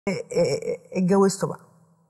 اتجوزتوا بقى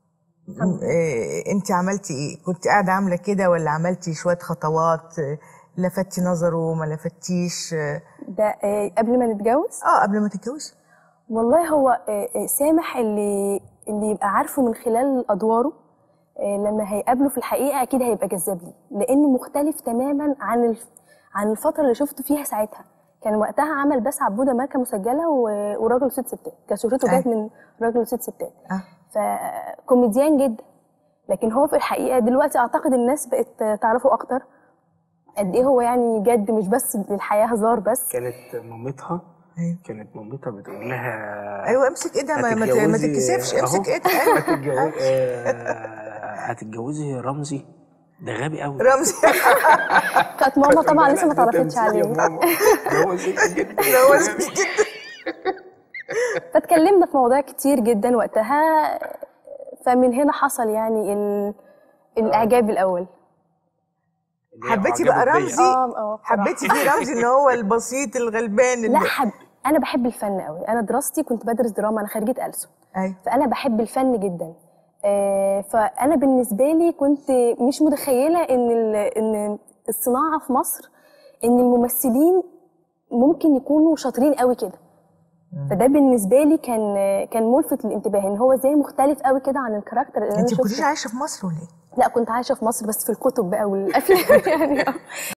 انت عملتي ايه كنت قاعده عامله كده ولا عملتي شويه خطوات لفتي نظره ما لفتيش ده آه، قبل ما نتجوز اه قبل ما تتجوزي والله هو آه، آه، سامح اللي اللي يبقى عارفه من خلال ادواره آه، لما هيقابله في الحقيقه اكيد هيبقى جذاب ليه لانه مختلف تماما عن الف... عن الفتره اللي شفته فيها ساعتها كان وقتها عمل بس عبوده ماركه مسجله و... وراجل وست ستات كان شهرته أيوة. جت من راجل وست ستات اه فكوميديان جدا لكن هو في الحقيقه دلوقتي اعتقد الناس بقت تعرفه اكتر قد ايه هو يعني جد مش بس للحياه هزار بس كانت مامتها ايوه كانت مامتها بتقول لها ايوه امسك ايدها ما, ما ت- ما هتتجوزي- تتكسفش امسك أهو. ايدها أيوة. هتتجوزي آه، هتتجوزي رمزي ده غبي قوي رمزي كانت ماما طبعا لسه ما تعرفتش تمثيل يا عليه ماما. ده هو ذكي جدا ده هو ذكي جدا فاتكلمنا في مواضيع كتير جدا وقتها فمن هنا حصل يعني ال... الاعجاب الاول اللي هي حبيتي بقى أعجبت بيا. رمزي؟ اه اه حبيتي فيه رمزي ان هو البسيط الغلبان لا اللي حب انا بحب الفن قوي انا دراستي كنت بدرس دراما انا خريجه ألسن ايوه فانا بحب الفن جدا آه، فانا بالنسبه لي كنت مش متخيله ان ال- ان الصناعه في مصر ان الممثلين ممكن يكونوا شاطرين قوي كده فده بالنسبه لي كان كان ملفت للانتباه ان هو ازاي مختلف قوي كده عن الكاركتر اللي انا انت ما كنتيش شفته عايشه في مصر ولا ايه؟ لا كنت عايشه في مصر بس في الكتب بقى والافلام يعني